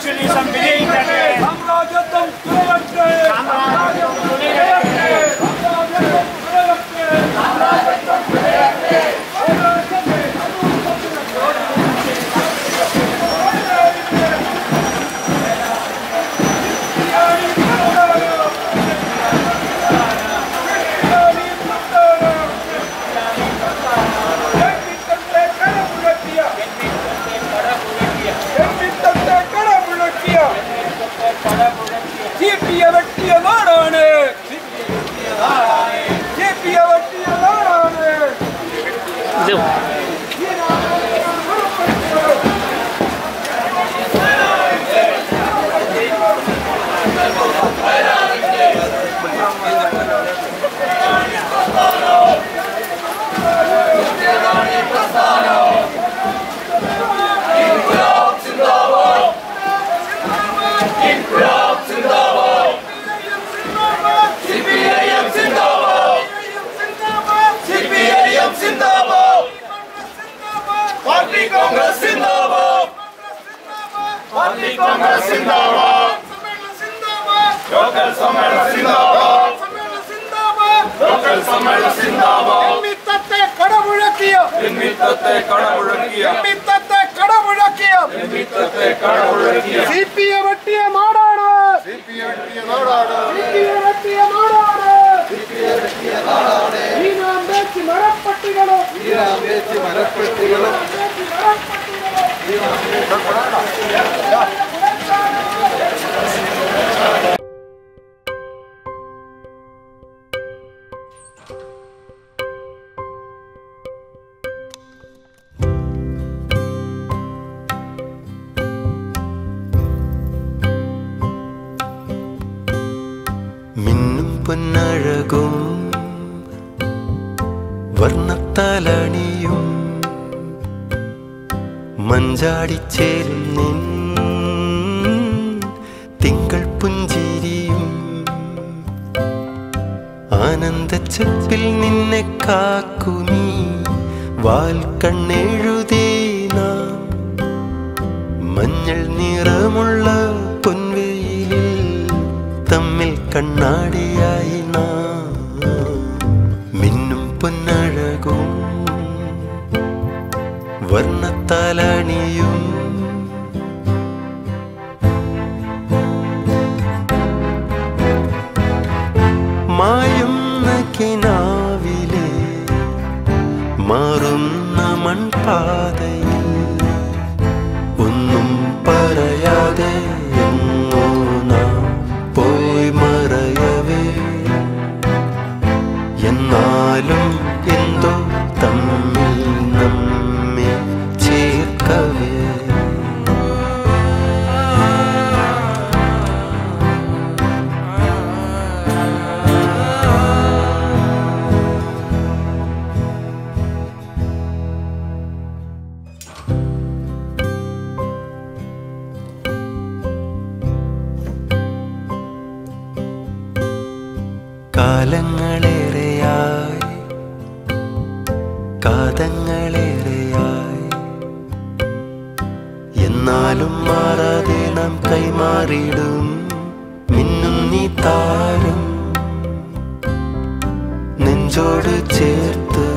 Socialism വിജയിക്കട്ടെ സാമ്രാജ്യത്വം തുലയട്ടെ സാമ്രാജ്യം തുലയട്ടെ. സാമ്രാജ്യത്വം തുലയട്ടെ വെട്ടിയ നാടാണ് വെട്ടിയ നാടാണ് പാർട്ടി കോൺഗ്രസ് സിന്ദാബാദ് പാർട്ടി കോൺഗ്രസ് സിന്ദാബാദ് ലോക്കൽ സമ്മേളനം സിന്ദാബാദ് ലോക്കൽ സമ്മേളനം സിന്ദാബാദ് മിത്തത്തെ കടമുഴക്കിയ ജന്മിത്തത്തെ കടമുഴക്കിയ മിത്തത്തെ കടമുഴക്കിയ ജന്മിത്തത്തെ കടമുഴക്കിയ സി പി എ വെട്ടിയ നാടാണ് സി പി എ വെട്ടിയ നാടാണ് ഈ നാം വെച്ച് മരപ്പട്ടികളും മരപ്പട്ടികളും മിന്നും പൊന്നഴകും വർണ്ണത്തലണിയും മഞ്ചാടിച്ചേരും നിൻ തിങ്കൾ പുഞ്ചിരിയും ആനന്ദച്ചപ്പിൽ നിന്നെ കാക്കുമീ വാൽ കണ്ണെഴുതേ നാം മഞ്ഞൾ നിറമുള്ള പൊൻവെയിലിൽ തമ്മിൽ കണ്ണാടിയായി നാം മിന്നും പൊന്നഴകും വർണ്ണത്താലണിയും മായുന്ന കിനാവിലെ മാറുന്ന മൺപാതയിൽ ഒന്നും പറയാതെ എങ്ങോ നാം പോയി മറയവേ എന്നാലും എന്തോ തമ്മിൽ നമ്മെ ചേർക്കവേ കാലങ്ങളേറെയായി കാതങ്ങളേറെയായി എന്നാലും മാറാതെ നാം കൈമാറിയിടും മിന്നും നീ താരം നെഞ്ചോട് ചേർത്ത്